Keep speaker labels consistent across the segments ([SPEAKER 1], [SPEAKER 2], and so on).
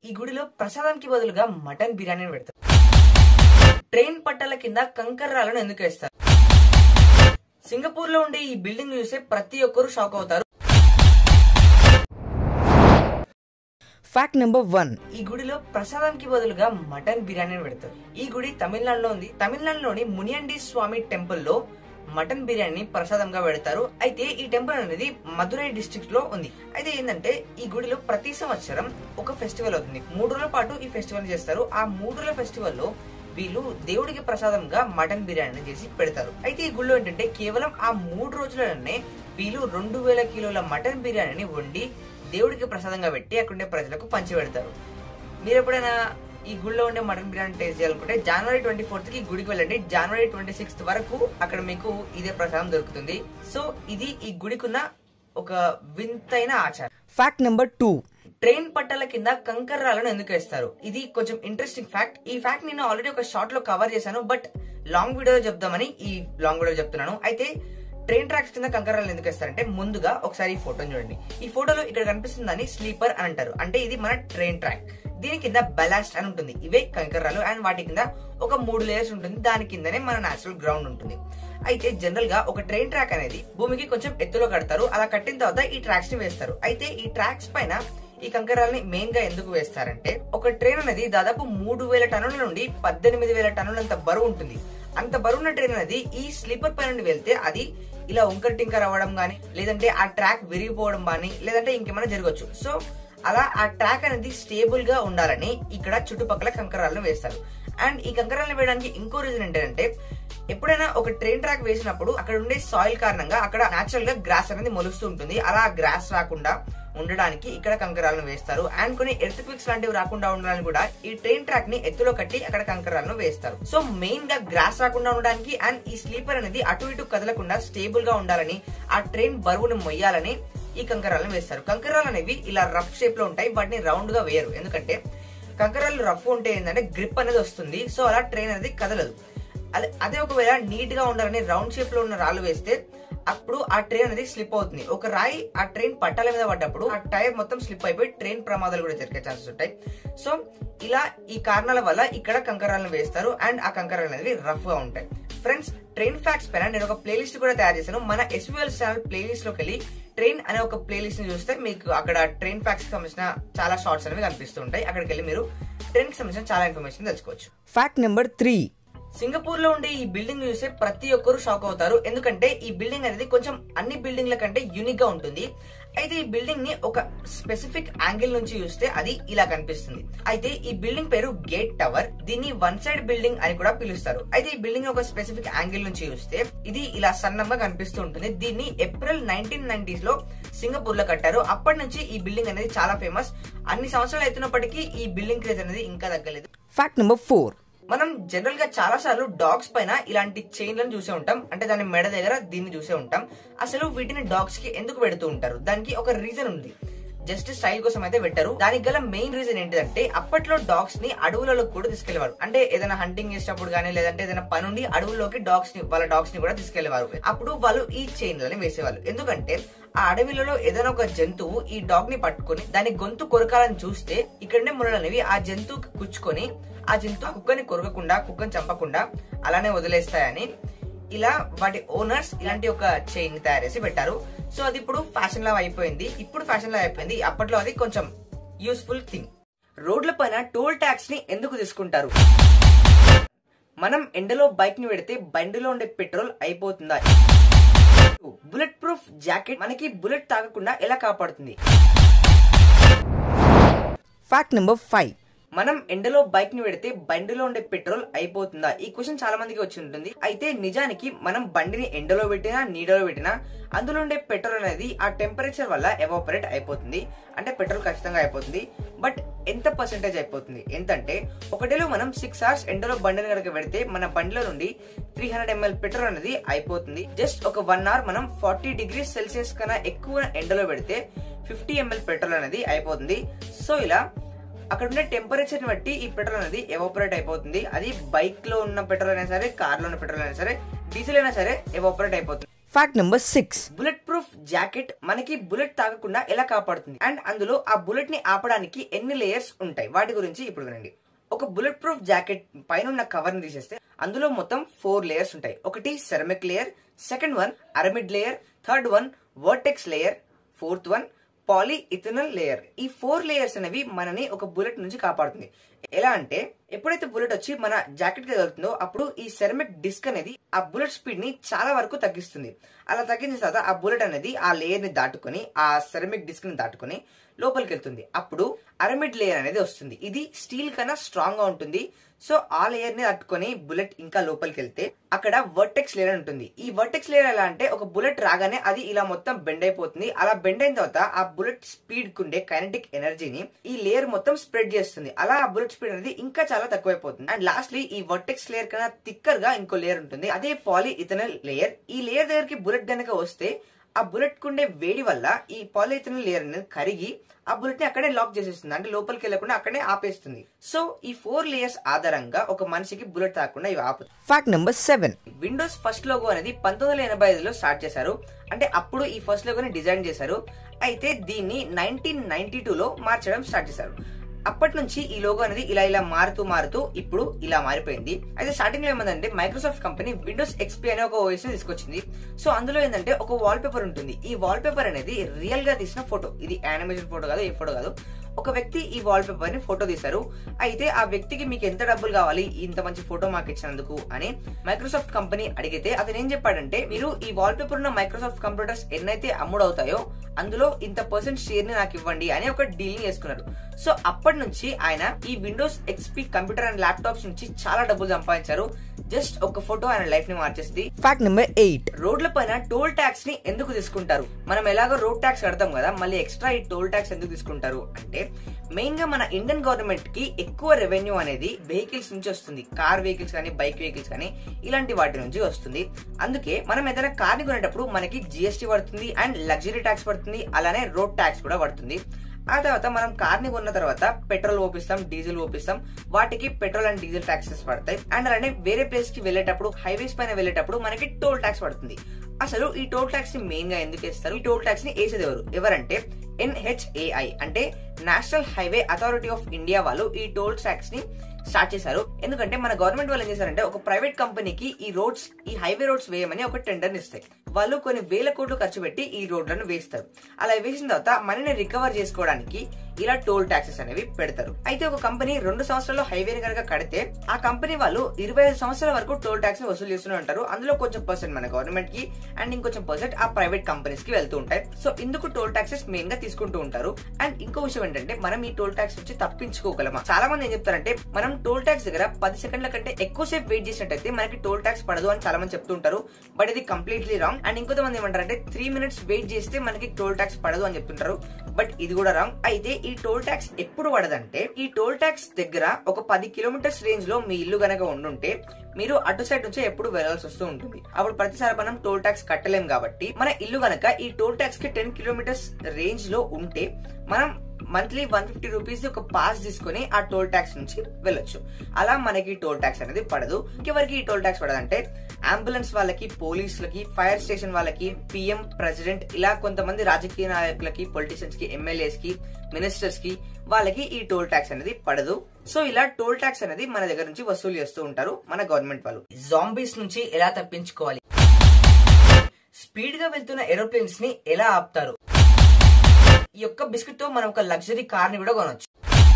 [SPEAKER 1] ఈ గుడిలో ప్రసాదంకి బదులుగా మటన్ బిర్యానీ పెడతారు ట్రైన్ పట్టాల కింద కంకర్రాలను ఎందుకు వేస్తారు సింగపూర్ లో ఉండే ఈ బిల్డింగ్ చూస్తే ప్రతి ఒక్కరు షాక్ అవుతారు
[SPEAKER 2] ఫ్యాక్ట్ నెంబర్ వన్
[SPEAKER 1] ఈ గుడిలో ప్రసాదానికి బదులుగా మటన్ బిర్యానీ పెడతారు ఈ గుడి తమిళనాడులో ఉంది తమిళనాడులోని మునియండి స్వామి టెంపుల్ లో మటన్ బిర్యానీ ప్రసాదంగా పెడతారు అయితే ఈ టెంపుల్ అనేది మధురై డిస్ట్రిక్ట్ లో ఉంది అయితే ఏంటంటే ఈ గుడిలో ప్రతి సంవత్సరం ఒక ఫెస్టివల్ అవుతుంది మూడు రోజుల పాటు ఈ ఫెస్టివల్ చేస్తారు ఆ మూడు రోజుల ఫెస్టివల్ లో వీళ్ళు దేవుడికి ప్రసాదంగా మటన్ బిర్యానీ చేసి పెడతారు అయితే ఈ గుడిలో ఏంటంటే కేవలం ఆ మూడు రోజులలోనే వీళ్ళు రెండు వేల కిలోల మటన్ బిర్యానీని వండి దేవుడికి ప్రసాదంగా పెట్టి అక్కడుండే ప్రజలకు పంచి పెడతారు మీరు ఎప్పుడైనా ఈ గుడిలో ఉండే మటన్ బిర్యానీ టేస్ట్ చేయాలనుకుంటే జనవరి ట్వంటీ ఫోర్త్ కి గుడికి వెళ్ళండి జనవరి ట్వంటీ సిక్స్త్ వరకు అక్కడ మీకు ఇదే ప్రసాదం దొరుకుతుంది సో ఇది ఈ గుడికున్న ఒక వింతైన ఆచారం
[SPEAKER 2] ఫ్యాక్ట్ నెంబర్ టూ
[SPEAKER 1] ట్రైన్ పట్టాల కింద కంకర్రాలను ఎందుకు వేస్తారు ఇది కొంచెం ఇంట్రెస్టింగ్ ఫ్యాక్ట్ ఈ ఫ్యాక్ట్ నేను ఆల్రెడీ ఒక షార్ట్ లో కవర్ చేశాను బట్ లాంగ్ వీడియోలో చెప్దామని ఈ లాంగ్ వీడియో చెప్తున్నాను అయితే ట్రైన్ ట్రాక్స్ కింద కంకర్రాలను ఎందుకు వేస్తారంటే ముందుగా ఒకసారి ఈ ఫోటోని చూడండి ఈ ఫోటోలో ఇక్కడ కనిపిస్తుందని స్లీపర్ అని అంటారు అంటే ఇది మన ట్రైన్ ట్రాక్ దీని కింద బెలాస్ట్ అని ఉంటుంది ఇవే కంకర్రాలు అండ్ వాటి కింద ఒక మూడు లేయర్స్ ఉంటుంది దాని కిందనే మన నేచురల్ గ్రౌండ్ ఉంటుంది అయితే జనరల్ గా ఒక ట్రైన్ ట్రాక్ అనేది భూమికి కొంచెం ఎత్తులో కడతారు అలా కట్టిన తర్వాత ఈ ట్రాక్స్ ని వేస్తారు అయితే ఈ ట్రాక్స్ పైన ఈ కంకరాలని మెయిన్ గా ఎందుకు వేస్తారంటే ఒక ట్రైన్ అనేది దాదాపు మూడు వేల టన్నుల నుండి పద్దెనిమిది వేల టన్నులంత బరువు ఉంటుంది అంత బరువున్న ట్రైన్ అనేది ఈ స్లీపర్ పై నుండి వెళ్తే అది ఇలా వంకర్ టింకర్ అవ్వడం గానీ లేదంటే ఆ ట్రాక్ విరిగిపోవడం గానీ లేదంటే ఇంకేమైనా జరగచ్చు సో అలా ఆ ట్రాక్ అనేది స్టేబుల్ గా ఉండాలని ఇక్కడ చుట్టుపక్కల కంకరాలను వేస్తారు అండ్ ఈ కంకరాలను వేయడానికి ఇంకో రీజన్ ఏంటంటే ఎప్పుడైనా ఒక ట్రైన్ ట్రాక్ వేసినప్పుడు అక్కడ ఉండే సాయిల్ కారణంగా అక్కడ నేచురల్ గా గ్రాస్ అనేది మొలుస్తూ ఉంటుంది అలా గ్రాస్ రాకుండా ఉండడానికి ఇక్కడ కంకరాలను వేస్తారు అండ్ కొన్ని ఎర్త్ క్విక్స్ లాంటివి రాకుండా ఉండడానికి కూడా ఈ ట్రైన్ ట్రాక్ ని ఎత్తులో కట్టి అక్కడ కంకరాలను వేస్తారు సో మెయిన్ గా గ్రాస్ రాకుండా ఉండడానికి అండ్ ఈ స్లీపర్ అనేది అటు ఇటు కదలకుండా స్టేబుల్ గా ఉండాలని ఆ ట్రైన్ బరువును మొయ్యాలని ఈ కంకరాలను వేస్తారు కంకరాలు అనేవి ఇలా రఫ్ షేప్ లో ఉంటాయి వాటిని రౌండ్ గా వేయరు ఎందుకంటే కంకరాలు రఫ్ ఉంటే ఏంటంటే గ్రిప్ అనేది వస్తుంది సో అలా ట్రైన్ అనేది కదలదు అదే అదే ఒకవేళ నీట్ గా ఉండాలని రౌండ్ షేప్ లో ఉన్న రాళ్ళు వేస్తే అప్పుడు ఆ ట్రైన్ అనేది స్లిప్ అవుతుంది ఒక రాయి ఆ ట్రైన్ పట్టాల మీద పడ్డప్పుడు ఆ టైర్ మొత్తం స్లిప్ అయిపోయి ట్రైన్ ప్రమాదాలు కూడా జరిగే ఛాన్సెస్ ఉంటాయి సో ఇలా ఈ కారణాల వల్ల ఇక్కడ కంకరాలను వేస్తారు అండ్ ఆ కంకరాలు అనేవి రఫ్ గా ఉంటాయి ఫ్రెండ్స్ ట్రైన్ ఫ్యాక్ట్స్ పైన నేను ఒక ప్లేలిస్ట్ కూడా తయారు చేశాను మన ఎస్వీఎల్ ఛానల్ ప్లేలిస్ట్ లోకి వెళ్ళి ట్రైన్ అనే ఒక ప్లేలిస్ట్ ని చూస్తే మీకు అక్కడ ట్రైన్ ఫ్యాక్ట్స్ సంబంధించిన చాలా షార్ట్స్ అనేవి కనిపిస్తుంటాయి అక్కడికి వెళ్ళి మీరు ట్రైన్ కి సంబంధించిన చాలా ఇన్ఫర్మేషన్ తెలుసుకోవచ్చు
[SPEAKER 2] ఫ్యాక్ట్ నెంబర్ త్రీ
[SPEAKER 1] సింగపూర్ లో ఉండే ఈ బిల్డింగ్ చూస్తే ప్రతి ఒక్కరు షాక్ అవుతారు ఎందుకంటే ఈ బిల్డింగ్ అనేది కొంచెం అన్ని బిల్డింగ్ల కంటే యూనిక్ గా ఉంటుంది అయితే ఈ బిల్డింగ్ ని ఒక స్పెసిఫిక్ యాంగిల్ నుంచి చూస్తే అది ఇలా కనిపిస్తుంది అయితే ఈ బిల్డింగ్ పేరు గేట్ టవర్ దీన్ని వన్ సైడ్ బిల్డింగ్ అని కూడా పిలుస్తారు అయితే ఈ బిల్డింగ్ ఒక స్పెసిఫిక్ యాంగిల్ నుంచి చూస్తే ఇది ఇలా సన్నంగా కనిపిస్తూ ఉంటుంది దీన్ని ఏప్రిల్ నైన్టీన్ నైన్టీస్ లో సింగపూర్ లో కట్టారు అప్పటి నుంచి ఈ బిల్డింగ్ అనేది చాలా ఫేమస్ అన్ని సంవత్సరాలు అవుతున్నప్పటికీ ఈ బిల్డింగ్ క్రేజ్ అనేది ఇంకా తగ్గలేదు
[SPEAKER 2] ఫ్యాక్ట్ నెంబర్ ఫోర్
[SPEAKER 1] మనం జనరల్ గా చాలా సార్లు డాగ్స్ పైన ఇలాంటి చైన్లను చూసే ఉంటాం అంటే దాని మెడ దగ్గర దీన్ని చూసే ఉంటాం అసలు వీటిని డాగ్స్ కి ఎందుకు పెడుతూ ఉంటారు దానికి ఒక రీజన్ ఉంది జస్ట్ స్టైల్ కోసం అయితే పెట్టారు దానికి గల మెయిన్ రీజన్ ఏంటిదంటే అప్పట్లో డాగ్స్ ని అడవులలో కూడా తీసుకెళ్లేవారు అంటే ఏదైనా హంటింగ్ చేసేటప్పుడు కానీ లేదంటే ఏదైనా పనుండి అడవుల్లోకి డాగ్స్ ని వాళ్ళ డాగ్స్ ని కూడా తీసుకెళ్లేవారు అప్పుడు వాళ్ళు ఈ చైన్లని వేసేవాళ్ళు ఎందుకంటే ఆ అడవిలలో ఏదైనా ఒక జంతువు ఈ డాగ్ ని పట్టుకొని దాని గొంతు కొరకాలని చూస్తే ఇక్కడనే ముళ్ళు అనేవి ఆ జంతువుకి కుచ్చుకొని ఆ జంతువు కుక్కని కొరకకుండా కుక్కని చంపకుండా అలానే వదిలేస్తాయని ఇలా వాటి ఓనర్స్ ఇలాంటి ఒక చైన్ తయారు చేసి పెట్టారు సో అది ఇప్పుడు ఫ్యాషన్ లా అయిపోయింది ఇప్పుడు ఫ్యాషన్ లా అయిపోయింది అప్పట్లో అది కొంచెం యూస్ఫుల్ థింగ్ రోడ్ల పైన టోల్ ట్యాక్స్ ని ఎందుకు తీసుకుంటారు మనం ఎండలో బైక్ ని పెడితే బండిలో ఉండే పెట్రోల్ అయిపోతుందా బుల్లెట్ ప్రూఫ్ జాకెట్ మనకి బుల్లెట్ తాగకుండా ఎలా కాపాడుతుంది
[SPEAKER 2] ఫ్యాక్ట్ నెంబర్ ఫైవ్
[SPEAKER 1] మనం ఎండలో బైక్ ని పెడితే బండిలో ఉండే పెట్రోల్ అయిపోతుందా ఈ క్వశ్చన్ చాలా మందికి వచ్చి ఉంటుంది అయితే నిజానికి మనం బండిని ఎండలో పెట్టినా నీడలో పెట్టినా అందులో ఉండే పెట్రోల్ అనేది ఆ టెంపరేచర్ వల్ల ఎవాపరేట్ అయిపోతుంది అంటే పెట్రోల్ ఖచ్చితంగా అయిపోతుంది బట్ ఎంత పర్సెంటేజ్ అయిపోతుంది ఎంతంటే ఒకటిలో మనం సిక్స్ అవర్స్ ఎండలో బండిని కనుక పెడితే మన బండిలో నుండి త్రీ హండ్రెడ్ ఎంఎల్ పెట్రోల్ అనేది అయిపోతుంది జస్ట్ ఒక వన్ అవర్ మనం ఫార్టీ డిగ్రీ సెల్సియస్ కన్నా ఎక్కువ ఎండలో పెడితే ఫిఫ్టీ ఎంఎల్ పెట్రోల్ అనేది అయిపోతుంది సో ఇలా అక్కడ ఉండే టెంపరేచర్ ని బట్టి ఈ పెట్రోల్ అనేది ఎవాపరేట్ అయిపోతుంది అది బైక్ లో ఉన్న పెట్రోల్ అయినా సరే కార్ లో ఉన్న పెట్రోల్ అయినా సరే డీజిల్ అయినా సరే ఎవాపరేట్ అయిపోతుంది
[SPEAKER 2] Fact number 6.
[SPEAKER 1] Bullet proof jacket మనకి బుల్లెట్ తాగకుండా ఎలా కాపాడుతుంది అండ్ అందులో ఆ బుల్లెట్ ని ఆపడానికి ఎన్ని లేయర్స్ ఉంటాయి వాటి గురించి ఇప్పుడు వినండి ఒక బుల్లెట్ ప్రూఫ్ జాకెట్ పైన ఉన్న కవర్ ని తీసేస్తే అందులో మొత్తం ఫోర్ లేయర్స్ ఉంటాయి ఒకటి ceramic layer second one aramid layer third one vertex layer fourth one poly ethanol layer ఈ ఫోర్ లేయర్స్ అనేవి మనని ఒక బుల్లెట్ నుంచి కాపాడుతుంది ఎలా అంటే ఎప్పుడైతే బుల్లెట్ వచ్చి మన జాకెట్ కి తగులుతుందో అప్పుడు ఈ సెరమిక్ డిస్క్ అనేది ఆ బుల్లెట్ స్పీడ్ ని చాలా వరకు తగ్గిస్తుంది అలా తగ్గించిన తర్వాత ఆ బుల్లెట్ అనేది ఆ లేయర్ ని దాటుకొని ఆ సెరమిక్ డిస్క్ ని దాటుకొని లోపలికి వెళ్తుంది అప్పుడు అరమిడ్ లేయర్ అనేది వస్తుంది ఇది స్టీల్ కన్నా స్ట్రాంగ్ గా ఉంటుంది సో ఆ లేయర్ ని తట్టుకొని బుల్లెట్ ఇంకా లోపలికి వెళ్తే అక్కడ వర్టెక్స్ లేయర్ ఉంటుంది ఈ వర్టెక్స్ లేయర్ ఎలా అంటే ఒక బుల్లెట్ రాగానే అది ఇలా మొత్తం బెండ్ అయిపోతుంది అలా బెండ్ అయిన తర్వాత ఆ బుల్లెట్ స్పీడ్ కుండే కైనటిక్ ఎనర్జీని ఈ లేయర్ మొత్తం స్ప్రెడ్ చేస్తుంది అలా ఆ బుల్లెట్ స్పీడ్ అనేది ఇంకా చాలా తక్కువైపోతుంది అండ్ లాస్ట్లీ ఈ వర్టెక్స్ లేయర్ కన్నా థిక్కర్ గా ఇంకో లేయర్ ఉంటుంది అదే పాలీ ఇథనల్ లేయర్ ఈ లేయర్ దగ్గరికి బుల్లెట్ గనక వస్తే ఆ బుల్లెట్ కుండే వేడి వల్ల ఈ పాలిథినల్ లేయర్ అనేది కరిగి ఆ బుల్లెట్ ని అక్కడే లాక్ చేసేస్తుంది అంటే లోపలికి వెళ్లకుండా అక్కడే ఆపేస్తుంది సో ఈ ఫోర్ లేయర్స్ ఆధారంగా ఒక మనిషికి బుల్లెట్ తాకుండా ఇవి ఆపు
[SPEAKER 2] Fact number 7.
[SPEAKER 1] Windows first logo అనేది పంతొమ్మిది వందల ఎనభై ఐదులో స్టార్ట్ చేశారు అంటే అప్పుడు ఈ ఫస్ట్ లోగోని డిజైన్ చేశారు అయితే దీన్ని నైన్టీన్ నైన్టీ లో మార్చడం స్టార్ట్ చేశారు అప్పటి నుంచి ఈ లోగో అనేది ఇలా ఇలా మారుతూ మారుతూ ఇప్పుడు ఇలా మారిపోయింది అయితే స్టార్టింగ్ లో ఏమందంటే మైక్రోసాఫ్ట్ కంపెనీ విండోస్ ఎక్స్పీ అనే ఒక ఓఎస్ ని తీసుకొచ్చింది సో అందులో ఏంటంటే ఒక వాల్ పేపర్ ఉంటుంది ఈ వాల్ పేపర్ అనేది రియల్ గా తీసిన ఫోటో ఇది యానిమేషన్ ఫోటో కాదు ఏ ఫోటో కాదు ఒక వ్యక్తి ఈ వాల్ పేపర్ ని ఫోటో తీశారు అయితే ఆ వ్యక్తికి మీకు ఎంత డబ్బులు కావాలి ఇంత మంచి ఫోటో మాకు ఇచ్చినందుకు అని మైక్రోసాఫ్ట్ కంపెనీ అడిగితే అతను ఏం చెప్పాడంటే మీరు ఈ వాల్ పేపర్ ఉన్న మైక్రోసాఫ్ట్ కంప్యూటర్స్ ఎన్నైతే అమ్ముడవుతాయో అందులో ఇంత పర్సెంట్ షేర్ ని నాకు ఇవ్వండి అని ఒక డీల్ ని చేసుకున్నారు సో అప్పటి నుంచి ఆయన ఈ Windows XP computer and laptops నుంచి చాలా డబ్బులు సంపాదించారు జస్ట్ ఒక ఫోటో ఆయన లైఫ్ ని మార్చేసింది
[SPEAKER 2] Fact number 8.
[SPEAKER 1] రోడ్ల పైన టోల్ ట్యాక్స్ ని ఎందుకు తీసుకుంటారు మనం ఎలాగో రోడ్ ట్యాక్స్ కడతాం కదా మళ్ళీ ఎక్స్ట్రా ఈ టోల్ ట్యాక్స్ ఎందుకు తీసుకుంటారు అంటే మెయిన్ గా మన ఇండియన్ గవర్నమెంట్ కి ఎక్కువ రెవెన్యూ అనేది వెహికల్స్ నుంచి వస్తుంది కార్ వెహికల్స్ కానీ బైక్ వెహికల్స్ కానీ ఇలాంటి వాటి నుంచి వస్తుంది అందుకే మనం ఏదైనా కార్ ని కొనేటప్పుడు మనకి జిఎస్టీ పడుతుంది అండ్ లగ్జరీ ట్యాక్స్ పడుతుంది అలానే రోడ్ ట్యాక్స్ కూడా పడుతుంది ఆ తర్వాత మనం కార్ ని కొన్న తర్వాత పెట్రోల్ ఓపిస్తాం డీజిల్ ఓపిస్తాం వాటికి పెట్రోల్ అండ్ డీజిల్ ట్యాక్సెస్ పడతాయి అండ్ అలానే వేరే ప్లేస్ కి వెళ్ళేటప్పుడు హైవేస్ పైన వెళ్ళేటప్పుడు మనకి టోల్ ట్యాక్స్ పడుతుంది అసలు ఈ టోల్ ట్యాక్స్ ని మెయిన్ గా ఎందుకు వేస్తారు ఈ టోల్ ట్యాక్స్ ని వేసేది ఎవరు ఎవరంటే ఎన్హెచ్ఏఐ అంటే National Highway Authority of India వాళ్ళు ఈ టోల్ ట్యాక్స్ ని స్టార్ట్ చేశారు ఎందుకంటే మన గవర్నమెంట్ వాళ్ళు ఏం చేశారంటే ఒక ప్రైవేట్ కంపెనీకి ఈ రోడ్స్ ఈ హైవే రోడ్స్ వేయమని ఒక టెండర్ ఇస్తాయి వాళ్ళు కొన్ని వేల కోట్లు ఖర్చు పెట్టి ఈ రోడ్లను వేస్తారు అలా వేసిన తర్వాత మనీని రికవర్ చేసుకోవడానికి ఇలా టోల్ ట్యాక్సెస్ అనేవి పెడతారు అయితే ఒక కంపెనీ రెండు సంవత్సరాల్లో హైవేని కనుక కడితే ఆ కంపెనీ వాళ్ళు ఇరవై ఐదు సంవత్సరాల వరకు టోల్ ట్యాక్స్ ని వసూలు చేస్తూనే ఉంటారు అందులో కొంచెం పర్సెంట్ మన గవర్నమెంట్ కి అండ్ ఇంకొంచెం పర్సెంట్ ఆ ప్రైవేట్ కంపెనీస్ కి వెళ్తూ ఉంటాయి సో ఇందుకు టోల్ ట్యాక్సెస్ మెయిన్ గా తీసుకుంటూ ఉంటారు అండ్ ఇంకో విషయం ఏంటంటే మనం ఈ టోల్ ట్యాక్స్ నుంచి తప్పించుకోగలమా చాలా మంది ఏం చెప్తారంటే మనం టోల్ ట్యాక్స్ దగ్గర పది సెకండ్ల కంటే ఎక్కువసేపు వెయిట్ చేసినట్టయితే మనకి టోల్ ట్యాక్స్ పడదు అని చాలా మంది చెప్తుంటారు బట్ ఇది కంప్లీట్లీ రాంగ్ అండ్ ఇంకొంతమంది ఏమంటారంటే త్రీ మినిట్స్ వెయిట్ చేస్తే మనకి టోల్ ట్యాక్స్ పడదు అని చెప్తుంటారు బట్ ఇది కూడా రాంగ్ అయితే ఈ టోల్ ట్యాక్స్ ఎప్పుడు పడదంటే ఈ టోల్ ట్యాక్స్ దగ్గర ఒక పది కిలోమీటర్స్ రేంజ్ లో మీ ఇల్లు గనక ఉండుంటే మీరు అటు సైడ్ నుంచి ఎప్పుడు వెళ్లాల్సి వస్తూ ఉంటుంది అప్పుడు ప్రతిసారి మనం టోల్ ట్యాక్స్ కట్టలేం కాబట్టి మన ఇల్లు గనక ఈ టోల్ ట్యాక్స్ కి టెన్ కిలోమీటర్స్ రేంజ్ లో ఉంటే మనం మంత్లీ వన్ ఫిఫ్టీ రూపీస్ ఒక పాస్ తీసుకుని ఆ టోల్ ట్యాక్స్ నుంచి వెళ్ళొచ్చు అలా మనకి టోల్ ట్యాక్స్ అనేది పడదు ఇంకెవరికి ఈ టోల్ ట్యాక్స్ పడదంటే అంబులెన్స్ వాళ్ళకి పోలీసులకి ఫైర్ స్టేషన్ వాళ్ళకి పిఎం ప్రెసిడెంట్ ఇలా కొంతమంది రాజకీయ నాయకులకి పొలిటీషియన్స్ కి ఎమ్మెల్యేస్ కి మినిస్టర్స్ కి వాళ్ళకి ఈ టోల్ ట్యాక్స్ అనేది పడదు సో ఇలా టోల్ ట్యాక్స్ అనేది మన దగ్గర నుంచి వసూలు చేస్తూ ఉంటారు మన గవర్నమెంట్ వాళ్ళు జాంబీస్ నుంచి ఎలా తప్పించుకోవాలి స్పీడ్ గా వెళ్తున్న ఏరోప్లేన్స్ ని ఎలా ఆపుతారు ఈ యొక్క బిస్కెట్ తో మనం ఒక లగ్జరీ కార్ ని కూడా కొనొచ్చు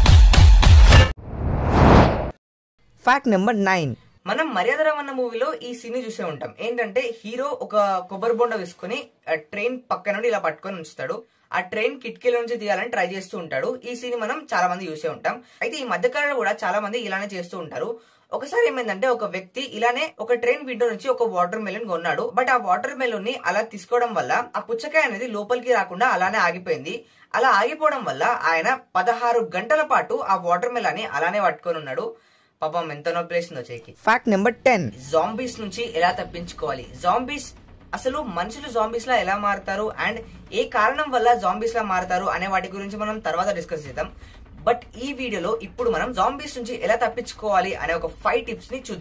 [SPEAKER 2] Fact number 9.
[SPEAKER 1] మనం మర్యాద అన్న మూవీలో ఈ సీన్ చూసే ఉంటాం ఏంటంటే హీరో ఒక కొబ్బరి బొండ వేసుకుని ట్రైన్ పక్క నుండి ఇలా పట్టుకొని ఉంచుతాడు ఆ ట్రైన్ కిటికీల నుంచి తీయాలని ట్రై చేస్తూ ఉంటాడు ఈ సీన్ మనం చాలా మంది చూసే ఉంటాం అయితే ఈ మధ్య కాలంలో కూడా చాలా మంది ఇలానే చేస్తూ ఉంటారు ఒకసారి ఏమైందంటే ఒక వ్యక్తి ఇలానే ఒక ట్రైన్ విండో నుంచి ఒక వాటర్ మెలన్ కొన్నాడు బట్ ఆ వాటర్ మెలన్ ని అలా తీసుకోవడం వల్ల ఆ పుచ్చకాయ అనేది లోపలికి రాకుండా అలానే ఆగిపోయింది అలా ఆగిపోవడం వల్ల ఆయన పదహారు గంటల పాటు ఆ వాటర్ మెలన్ ని అలానే పట్టుకొని ఉన్నాడు పాపం ఎంత నొప్పి లేసిందో చేకి
[SPEAKER 2] Fact number 10.
[SPEAKER 1] జాంబీస్ నుంచి ఎలా తప్పించుకోవాలి జాంబీస్ అసలు మనుషులు జాంబీస్ లా ఎలా మారుతారు అండ్ ఏ కారణం వల్ల జాంబీస్ లా మారుతారు అనే వాటి గురించి మనం తర్వాత డిస్కస్ చేద్దాం బట్ ఈ వీడియోలో ఇప్పుడు మనం జాంబీస్ నుంచి ఎలా తప్పించుకోవాలి అనే ఒక ఫైవ్ టిప్స్ ని చూద్దాం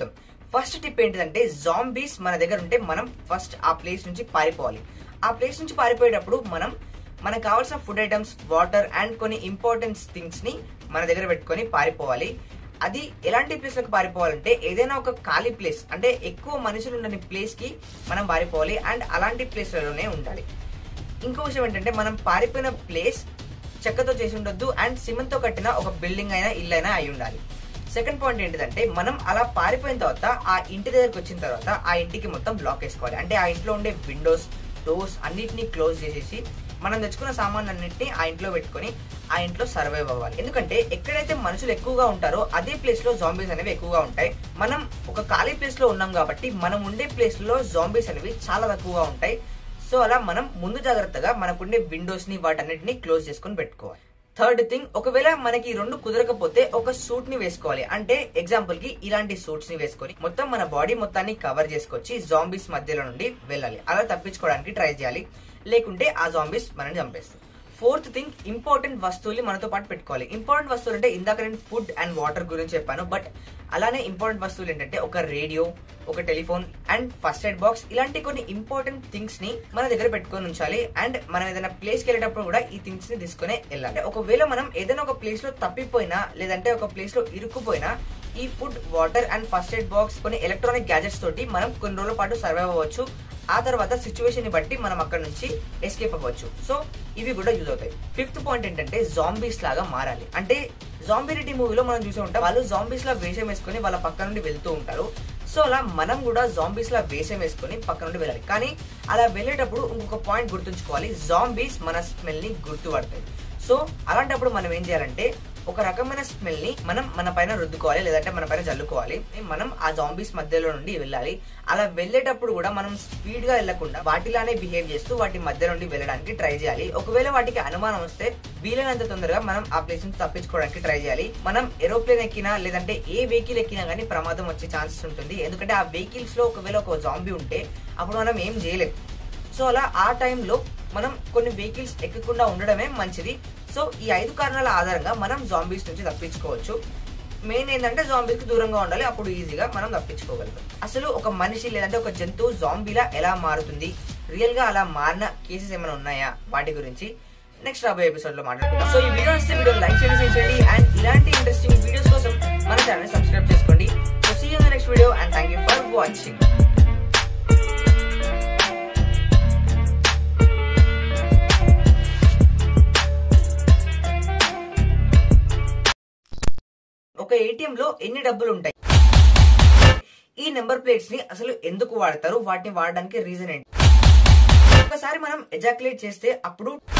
[SPEAKER 1] ఫస్ట్ టిప్ ఏంటిదంటే జాంబీస్ మన దగ్గర ఉంటే మనం ఫస్ట్ ఆ ప్లేస్ నుంచి పారిపోవాలి ఆ ప్లేస్ నుంచి పారిపోయేటప్పుడు మనం మనకు కావాల్సిన ఫుడ్ ఐటమ్స్ వాటర్ అండ్ కొన్ని ఇంపార్టెంట్ థింగ్స్ ని మన దగ్గర పెట్టుకొని పారిపోవాలి అది ఎలాంటి ప్లేస్ లకు పారిపోవాలంటే ఏదైనా ఒక ఖాళీ ప్లేస్ అంటే ఎక్కువ మనుషులు ఉండని ప్లేస్ కి మనం పారిపోవాలి అండ్ అలాంటి ప్లేస్లలోనే ఉండాలి ఇంకో విషయం ఏంటంటే మనం పారిపోయిన ప్లేస్ చెక్కతో చేసి ఉండొద్దు అండ్ సిమెంట్ తో కట్టిన ఒక బిల్డింగ్ అయినా ఇల్లు అయినా అయి ఉండాలి సెకండ్ పాయింట్ ఏంటిదంటే మనం అలా పారిపోయిన తర్వాత ఆ ఇంటి దగ్గరకు వచ్చిన తర్వాత ఆ ఇంటికి మొత్తం బ్లాక్ వేసుకోవాలి అంటే ఆ ఇంట్లో ఉండే విండోస్ డోర్స్ అన్నిటిని క్లోజ్ చేసేసి మనం తెచ్చుకున్న సామాన్ అన్నింటినీ ఆ ఇంట్లో పెట్టుకొని ఆ ఇంట్లో సర్వైవ్ అవ్వాలి ఎందుకంటే ఎక్కడైతే మనుషులు ఎక్కువగా ఉంటారో అదే ప్లేస్ లో జాంబీస్ అనేవి ఎక్కువగా ఉంటాయి మనం ఒక ఖాళీ ప్లేస్ లో ఉన్నాం కాబట్టి మనం ఉండే ప్లేస్ లో జాంబీస్ అనేవి చాలా తక్కువగా ఉంటాయి సో అలా మనం ముందు జాగ్రత్తగా మనకుండే విండోస్ ని వాటన్నిటిని క్లోజ్ చేసుకొని పెట్టుకోవాలి థర్డ్ థింగ్ ఒకవేళ మనకి ఈ రెండు కుదరకపోతే ఒక సూట్ ని వేసుకోవాలి అంటే ఎగ్జాంపుల్ కి ఇలాంటి సూట్స్ ని వేసుకొని మొత్తం మన బాడీ మొత్తాన్ని కవర్ చేసుకొచ్చి జాంబీస్ మధ్యలో నుండి వెళ్ళాలి అలా తప్పించుకోవడానికి ట్రై చేయాలి లేకుంటే ఆ జాంబీస్ మనని చంపేస్తాయి ఫోర్త్ థింగ్ ఇంపార్టెంట్ వస్తువులు మనతో పాటు పెట్టుకోవాలి ఇంపార్టెంట్ వస్తువులు అంటే ఇందాక నేను ఫుడ్ అండ్ వాటర్ గురించి చెప్పాను బట్ అలానే ఇంపార్టెంట్ వస్తువులు ఏంటంటే ఒక రేడియో ఒక telephone and first aid box ఇలాంటి కొన్ని ఇంపార్టెంట్ థింగ్స్ ని మన దగ్గర పెట్టుకొని ఉంచాలి అండ్ మనం ఏదైనా ప్లేస్ కి వెళ్ళేటప్పుడు కూడా ఈ థింగ్స్ ని తీసుకునే వెళ్ళాలి ఒకవేళ మనం ఏదైనా ఒక ప్లేస్ లో తప్పిపోయినా లేదంటే ఒక ప్లేస్ లో ఇరుక్కుపోయినా ఈ food water and first aid box కొన్ని ఎలక్ట్రానిక్ గ్యాజెట్స్ తోటి మనం కొన్ని రోజుల పాటు సర్వైవ్ అవ్వచ్చు ఆ తర్వాత సిచ్యువేషన్ ని బట్టి మనం అక్కడ నుంచి ఎస్కేప్ అవ్వచ్చు సో ఇవి కూడా యూజ్ అవుతాయి ఫిఫ్త్ పాయింట్ ఏంటంటే జాంబీస్ లాగా మారాలి అంటే జాంబిరిటీ మూవీలో మనం చూసే ఉంటాం వాళ్ళు జాంబీస్ లా వేషం వేసుకొని వాళ్ళ పక్క నుండి వెళ్తూ ఉంటారు సో అలా మనం కూడా జాంబీస్ లా వేషం వేసుకొని పక్క నుండి వెళ్ళాలి కానీ అలా వెళ్ళేటప్పుడు ఇంకొక పాయింట్ గుర్తుంచుకోవాలి జాంబీస్ మన స్మెల్ ని గుర్తుపడతాయి సో అలాంటప్పుడు మనం ఏం చేయాలంటే ఒక రకమైన స్మెల్ ని మనం మన పైన రుద్దుకోవాలి లేదంటే మన పైన జల్లుకోవాలి మనం ఆ జాంబీస్ మధ్యలో నుండి వెళ్ళాలి అలా వెళ్ళేటప్పుడు కూడా మనం స్పీడ్ గా వెళ్లకుండా వాటిలానే బిహేవ్ చేస్తూ వాటి మధ్య నుండి వెళ్ళడానికి ట్రై చేయాలి ఒకవేళ వాటికి అనుమానం వస్తే వీలైనంత తొందరగా మనం ఆ ప్లేస్ నుంచి తప్పించుకోవడానికి ట్రై చేయాలి మనం ఏరోప్లేన్ ఎక్కినా లేదంటే ఏ వెహికల్ ఎక్కినా గానీ ప్రమాదం వచ్చే ఛాన్సెస్ ఉంటుంది ఎందుకంటే ఆ వెహికల్స్ లో ఒకవేళ ఒక జాంబీ ఉంటే అప్పుడు మనం ఏం చేయలేం సో అలా ఆ టైంలో మనం కొన్ని వెహికల్స్ ఎక్కకుండా ఉండడమే మంచిది సో ఈ ఐదు కారణాల ఆధారంగా మనం జాంబీస్ నుంచి తప్పించుకోవచ్చు మెయిన్ ఏంటంటే జాంబీస్ కి దూరంగా ఉండాలి అప్పుడు ఈజీగా మనం తప్పించుకోగలుగుతాం అసలు ఒక మనిషి లేదంటే ఒక జంతువు జాంబీలా ఎలా మారుతుంది రియల్ గా అలా మారిన కేసెస్ ఏమైనా ఉన్నాయా వాటి గురించి నెక్స్ట్ రాబోయే ఎపిసోడ్ లో మాట్లాడుకుందాం సో ఈ వీడియో నచ్చితే వీడియో లైక్ చేయండి share చేయండి అండ్ ఇలాంటి ఇంట్రెస్టింగ్ వీడియోస్ కోసం మన ఛానల్ సబ్స్క్రైబ్ చేసుకోండి so see you next video and thank you for watching ఒక ఏటీఎం లో ఎన్ని డబ్బులు ఉంటాయి ఈ నెంబర్ ప్లేట్స్ ని అసలు ఎందుకు వాడతారు వాటిని వాడడానికి రీజన్ ఏంటి ఒకసారి మనం ఎజాక్యులేట్ చేస్తే అప్పుడు